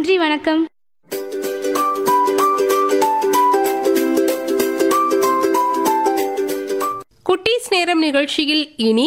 நன்றி வணக்கம் குட்டீஸ் நேரம் நிகழ்ச்சியில் இனி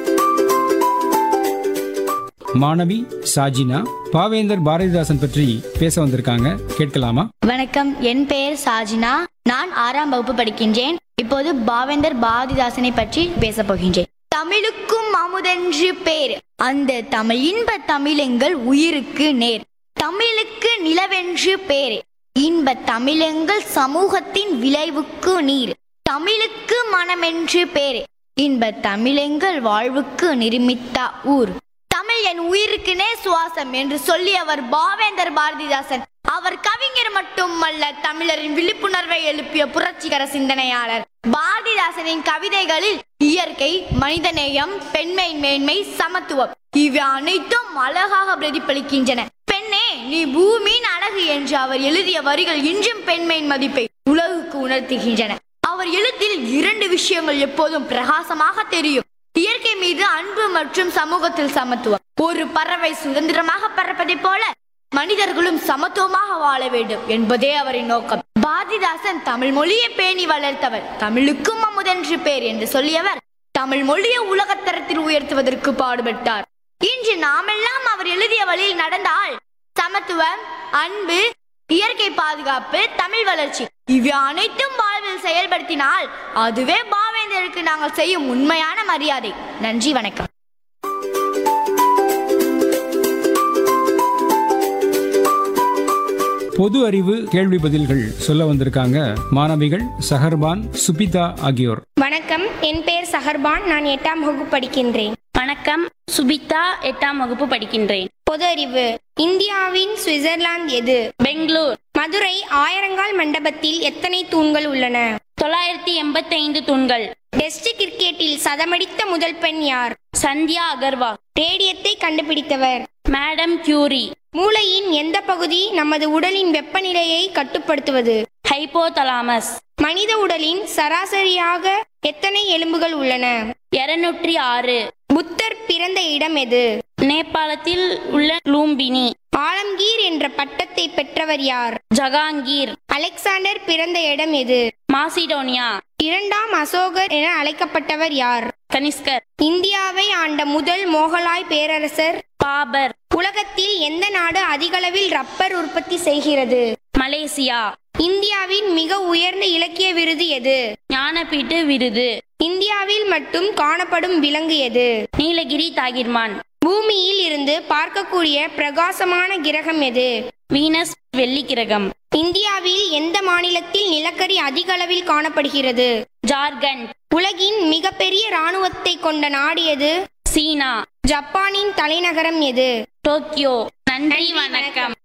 மாணவி சாஜினா பாவேந்தர் பாரதிதாசன் பற்றி பேச வந்திருக்காங்க கேட்கலாமா வணக்கம் என் பெயர் சாஜினா நான் ஆறாம் வகுப்பு படிக்கின்றேன் இப்போது பாவேந்தர் பாரதிதாசனை பற்றி பேசப் போகின்றேன் தமிழுக்கும் அமுதென்று பேர் அந்த தமிழ் இன்ப தமிழெங்கள் உயிருக்கு நேர் தமிழுக்கு நிலவென்று பேர் இன்ப தமிழெங்கள் சமூகத்தின் விளைவுக்கு நீர் தமிழுக்கு மனமென்று பேர் இன்ப தமிழெங்கள் வாழ்வுக்கு நிருமித்த ஊர் தமிழ் என் உயிருக்குனே சுவாசம் என்று சொல்லியவர் பாவேந்தர் பாரதிதாசன் அவர் கவிஞர் மட்டுமல்ல தமிழரின் விழிப்புணர்வை எழுப்பிய புரட்சிகர சிந்தனையாளர் பாரதிதாசனின் கவிதைகளில் இயற்கை மனிதநேயம் பெண்மை மேன்மை சமத்துவம் இவை அனைத்தும் அழகாக பிரதிபலிக்கின்றன பெண்ணே நீ பூமியின் அழகு என்று அவர் எழுதிய வரிகள் இன்றும் பெண்மையின் மதிப்பை உலகுக்கு உணர்த்துகின்றன அவர் எழுத்தில் இரண்டு விஷயங்கள் எப்போதும் பிரகாசமாக தெரியும் இயற்கை மீது அன்பு மற்றும் சமூகத்தில் சமத்துவம் ஒரு பறவை சுதந்திரமாக பறப்பதைப் போல மனிதர்களும் சமத்துவமாக வாழ வேண்டும் என்பதே அவரின் நோக்கம் பாரதிதாசன் தமிழ் மொழியை பேணி வளர்த்தவர் தமிழுக்கும் அமுதென்று பேர் என்று சொல்லியவர் தமிழ் மொழியை உலகத்தரத்தில் உயர்த்துவதற்கு பாடுபட்டார் இன்று நாமெல்லாம் அவர் எழுதிய வழியில் நடந்தால் சமத்துவம் அன்பு இயற்கை பாதுகாப்பு தமிழ் வளர்ச்சி இவை அனைத்தும் வாழ்வில் செயல்படுத்தினால் அதுவே பாவேந்தருக்கு நாங்கள் செய்யும் உண்மையான மரியாதை நன்றி வணக்கம் பொது அறிவு கேள்வி பதில்கள் சொல்ல வந்திருக்காங்க மாணவிகள் சஹர்பான் சுபிதா ஆகியோர் வணக்கம் என் பெயர் சஹர்பான் நான் எட்டாம் வகுப்பு படிக்கின்றேன் வணக்கம் சுபிதா எட்டாம் வகுப்பு படிக்கின்றேன் பொது அறிவு இந்தியாவின் சுவிட்சர்லாந்து எது பெங்களூர் மதுரை ஆயிரங்கால் மண்டபத்தில் எத்தனை தூண்கள் உள்ளன தொள்ளாயிரத்தி எண்பத்தைந்து தூண்கள் டெஸ்ட் கிரிக்கெட்டில் சதமடித்த முதல் பெண் யார் சந்தியா அகர்வால் ரேடியத்தை கண்டுபிடித்தவர் மேடம் கியூரி மூளையின் எந்த பகுதி நமது உடலின் வெப்பநிலையை கட்டுப்படுத்துவது ஹைப்போதலாமஸ் மனித உடலின் சராசரியாக எத்தனை எலும்புகள் உள்ளன இருநூற்றி ஆறு புத்தர் பிறந்த இடம் எது நேபாளத்தில் உள்ள லூம்பினி ஆலம்கீர் என்ற பட்டத்தை பெற்றவர் யார் ஜகாங்கீர் அலெக்சாண்டர் பிறந்த இடம் எது மாசிடோனியா இரண்டாம் அசோகர் என அழைக்கப்பட்டவர் யார் கனிஷ்கர் இந்தியாவை ஆண்ட முதல் மோகலாய் பேரரசர் பாபர் உலகத்தில் எந்த நாடு அதிகளவில் ரப்பர் உற்பத்தி செய்கிறது மலேசியா இந்தியாவின் மிக உயர்ந்த இலக்கிய விருது எது ஞானபீட்டு விருது இந்தியாவில் மட்டும் காணப்படும் விலங்கு எது நீலகிரி தாகிர்மான் பூமியில் இருந்து பார்க்கக்கூடிய பிரகாசமான கிரகம் எது வீனஸ் வெள்ளி கிரகம் இந்தியாவில் எந்த மாநிலத்தில் நிலக்கரி அதிக அளவில் காணப்படுகிறது ஜார்க்கண்ட் உலகின் மிகப்பெரிய இராணுவத்தை கொண்ட நாடு எது சீனா ஜப்பானின் தலைநகரம் எது டோக்கியோ நன்றி வணக்கம்